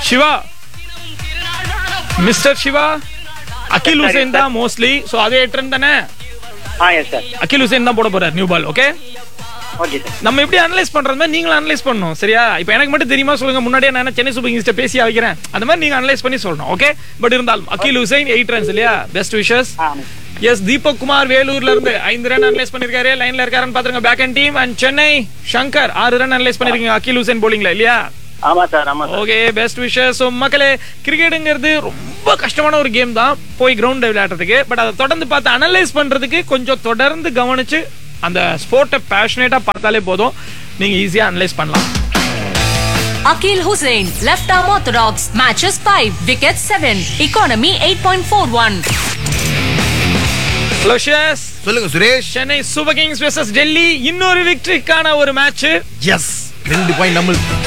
Siva mister Siva Akil Sir, Hussain sir. தான் mostly so அதே trend தானே ah yes sir Akil Hussain தான் போட போறார் new ball okay okay sir நம்ம எப்படி அனலைஸ் பண்றது மாதிரி நீங்களும் அனலைஸ் பண்ணணும் சரியா இப்போ எனக்கு மட்டும் தெரியுமா சொல்லுங்க முன்னாடியே நான் என்ன சென்னை சூப்பர் கிங்ஸ்ட பேசி வைக்கிறேன் அந்த மாதிரி நீங்க அனலைஸ் பண்ணி சொல்லணும் ஓகே பட் இருந்தாலும் அகில் ஹுசைன் எயிட் ரன்ஸ் இல்லையா best wishes ah yes Deepak Kumar வேலூர்ல இருந்து ஐந்து ரன் அனலைஸ் பண்ணிருக்காரு லைன்ல இருக்காருன்னு பாத்துருங்க back and team and Chennai Shankar ஆறு ரன் அனலைஸ் பண்ணிருக்கீங்க அகில் ஹுசைன் போலிங்ல இல்லையா ஆமா சார் ஆமா sir okay best wishes so மக்களே கிரிக்கெட்டுங்கிறது ரொம்ப கஷ்டமான ஒரு கேம் தான் போய் கிரவுண்ட் விளையாடுறதுக்கு பட் அதை தொடர்ந்து பார்த்து அனலைஸ் பண்றதுக்கு கொஞ்சம் தொடர்ந்து கவனிச்சு அந்த ஸ்போர்ட்டை பேஷனேட்டா பார்த்தாலே போதும் நீங்க ஈஸியா அனலைஸ் பண்ணலாம் Akil Hussain, left arm orthodox, matches 5, wickets 7, economy 8.41. Hello ஷேஸ் சொல்லுங்க Suresh Chennai super kings versus Delhi இன்னொரு விக்டரிக்கான ஒரு மேட்ச் எஸ் ரெண்டு பாயிண்ட் நம்மளுக்கு